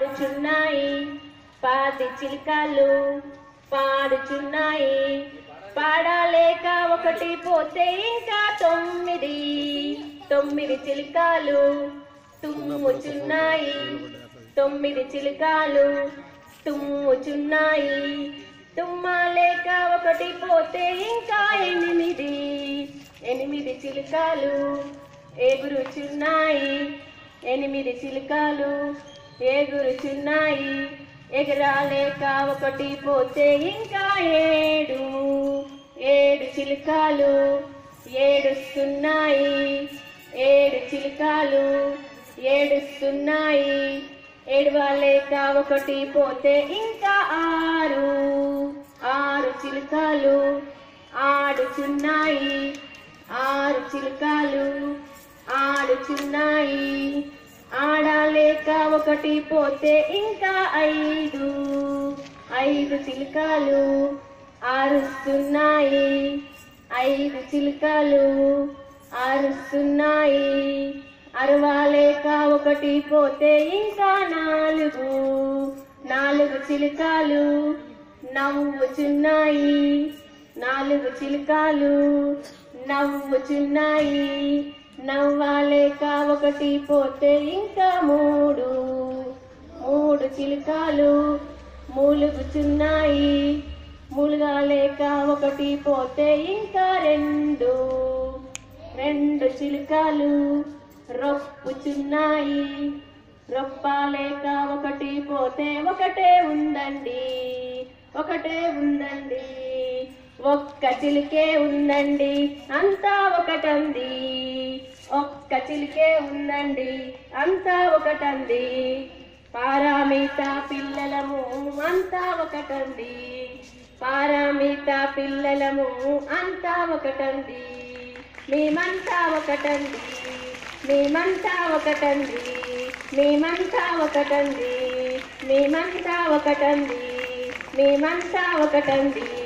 పాడుచున్నాయి పాతి చిలుకలు పాడుచున్నాయి పాడలేక ఒకటి పోతే ఇంకా తొమ్మిది తొమ్మిది చిలుకలు తుమ్ముచున్నాయి తొమ్మిది చిలుకలు తుమ్ముచున్నాయి తుమ్మలేక ఒకటి పోతే ఇంకా ఎనిమిది ఎనిమిది చిలుకలు ఎగురుచున్నాయి ఎనిమిది చిలుకలు ఎగురుచున్నాయి ఎగరాలేక ఒకటి పోతే ఇంకా ఏడు ఏడు చిలుకలు ఏడుస్తున్నాయి ఏడు చిలుకలు ఏడుస్తున్నాయి ఏడవలేక ఒకటి పోతే ఇంకా ఆరు ఆరు చిలుకలు ఆడుచున్నాయి ఆరు చిలుకలు ఆడుచున్నాయి ఆడలేక ఒకటి పోతే ఇంకా ఐదు ఐదు చిలుకలు ఆరుస్తున్నాయి ఐదు చిలుకలు అరుస్తున్నాయి అరవాలేక ఒకటి పోతే ఇంకా నాలుగు నాలుగు చిలుకలు నవ్వుచున్నాయి నాలుగు చిలుకలు నవ్వుచున్నాయి నవ్వాలేక ఒకటి పోతే ఇంకా మూడు మూడు చిలుకలు మూలుగుచున్నాయి మూలుగాలేక ఒకటి పోతే ఇంకా రెండు రెండు చిలుకలు రొప్పుచున్నాయి రొప్పాలేక ఒకటి పోతే ఒకటే ఉందండి ఒకటే ఉందండి ఒక్క చిలికే ఉందండి అంతా ఒకటంది ఒక్క చిలికే ఉందండి అంతా ఒకటంది పారామిత పిల్లలము అంతా ఒకటంది పారామిత పిల్లలము అంతా ఒకటంది మేమంతా ఒకటండి మేమంతా ఒకటండి మేమంతా ఒకటండి మేమంతా ఒకటండి మేమంతా ఒకటండి